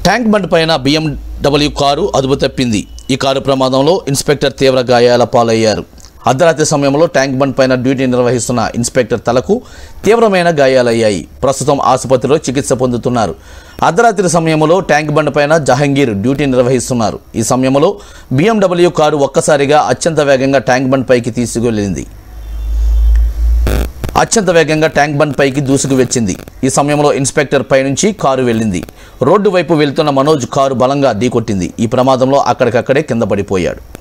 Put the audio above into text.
tank bund పైన BMW car అదుపు తప్పింది ఈ కారు ప్రమాదంలో ఇన్స్పెక్టర్ తీవ్ర గాయాల పాలయ్యారు అర్ధరాత్రి సమయంలో ట్యాంక్ బండ్ పైన డ్యూటీ నిర్వహిస్తున్న ఇన్స్పెక్టర్ తలకు తీవ్రమైన గాయాలయ్యాయి ప్రస్తుతం ఆసుపత్రిలో చికిత్స పొందుతున్నారు అర్ధరాత్రి సమయంలో ట్యాంక్ బండ్ పైన జహంగీర్ డ్యూటీ నిర్వహిస్తున్నారు ఈ సమయంలో BMW కారు ఒక్కసారిగా అత్యంత వేగంగా ట్యాంక్ బండ్ పైకి తీసుకువెళ్ళింది అత్యంత వేగంగా ట్యాంక్ బండ్ పైకి దూసుకు వచ్చింది ఈ సమయంలో ఇన్స్పెక్టర్ పైనుంచి కారు వెళ్ళింది రోడ్డు వైపు వెళ్తున్న మనోజ్ కారు బలంగా ఢీకొట్టింది ఈ ప్రమాదంలో అక్కడికక్కడే కింద పడిపోయాడు